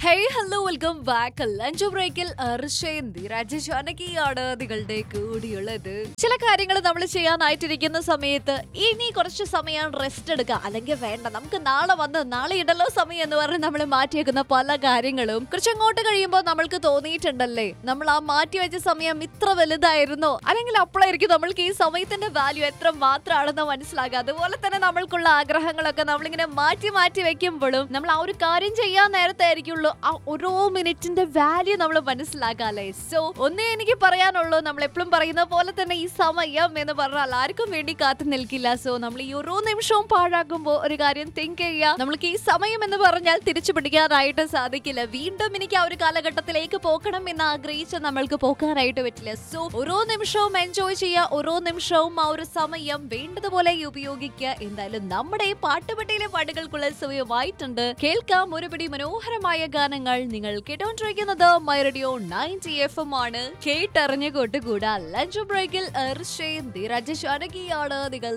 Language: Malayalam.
hey hello welcome back lunch ബ്രേക്കിൽ അർഷയന്തി രാജശാനകിയാണ് നിങ്ങളുടെ കൂടിയുള്ളത് ചില കാര്യങ്ങൾ നമ്മൾ ചെയ്യാനായിട്ടിരിക്കുന്ന സമയത്ത് ഇനി കുറച്ച് സമയം റെസ്റ്റ് എടുക്കുക അല്ലെങ്കിൽ വേണ്ട നമുക്ക് നാളെ വന്ന് നാളെ ഇടലോ സമയം എന്ന് പറഞ്ഞ് നമ്മൾ മാറ്റിയേക്കുന്ന പല കാര്യങ്ങളും കുറച്ച് അങ്ങോട്ട് കഴിയുമ്പോൾ നമ്മൾക്ക് തോന്നിയിട്ടുണ്ടല്ലേ നമ്മൾ ആ മാറ്റി വെച്ച സമയം ഇത്ര വലുതായിരുന്നോ അല്ലെങ്കിൽ അപ്പോഴായിരിക്കും നമ്മൾക്ക് ഈ സമയത്തിന്റെ വാല്യൂ എത്ര മാത്രമാണെന്ന് മനസ്സിലാക്കുക അതുപോലെ തന്നെ നമ്മൾക്കുള്ള ആഗ്രഹങ്ങളൊക്കെ നമ്മളിങ്ങനെ മാറ്റി മാറ്റി വെക്കുമ്പോഴും നമ്മൾ ആ ഒരു കാര്യം ചെയ്യാൻ നേരത്തെ ആയിരിക്കുള്ളൂ ആ ഓരോ മിനിറ്റിന്റെ വാല്യൂ നമ്മൾ മനസ്സിലാക്കാല്ലേ സോ ഒന്നേ എനിക്ക് പറയാനുള്ളൂ നമ്മൾ എപ്പോഴും പറയുന്ന പോലെ തന്നെ ഈ സമയം എന്ന് പറഞ്ഞാൽ ആർക്കും വേണ്ടി കാത്തു നിൽക്കില്ല സോ നമ്മൾ ഈ ഓരോ നിമിഷവും പാഴാക്കുമ്പോൾ ഒരു കാര്യം തിങ്ക് ചെയ്യുക നമ്മൾക്ക് ഈ സമയം എന്ന് പറഞ്ഞാൽ തിരിച്ചു പിടിക്കാനായിട്ട് സാധിക്കില്ല വീണ്ടും എനിക്ക് ആ ഒരു കാലഘട്ടത്തിലേക്ക് പോകണം എന്ന് ആഗ്രഹിച്ച് നമ്മൾക്ക് പോകാനായിട്ട് പറ്റില്ല സോ ഓരോ നിമിഷവും എൻജോയ് ചെയ്യുക ഓരോ നിമിഷവും ആ ഒരു സമയം വേണ്ടതുപോലെ ഉപയോഗിക്കുക എന്തായാലും നമ്മുടെ ഈ പാട്ടുപെട്ടിയിലെ പാട്ടുകൾക്കുള്ള സമയമായിട്ടുണ്ട് കേൾക്കാം ഒരുപിടി മനോഹരമായ ഗാനങ്ങൾ നിങ്ങൾ കേട്ടോണ്ടിരിക്കുന്നത് my radio ninety F M ആണ് കേട്ടറിഞ്ഞു കൊട്ടുകൂടാ ലഞ്ച് ബ്രേക്കിൽ രാജശാനകിയാണ് നിങ്ങൾ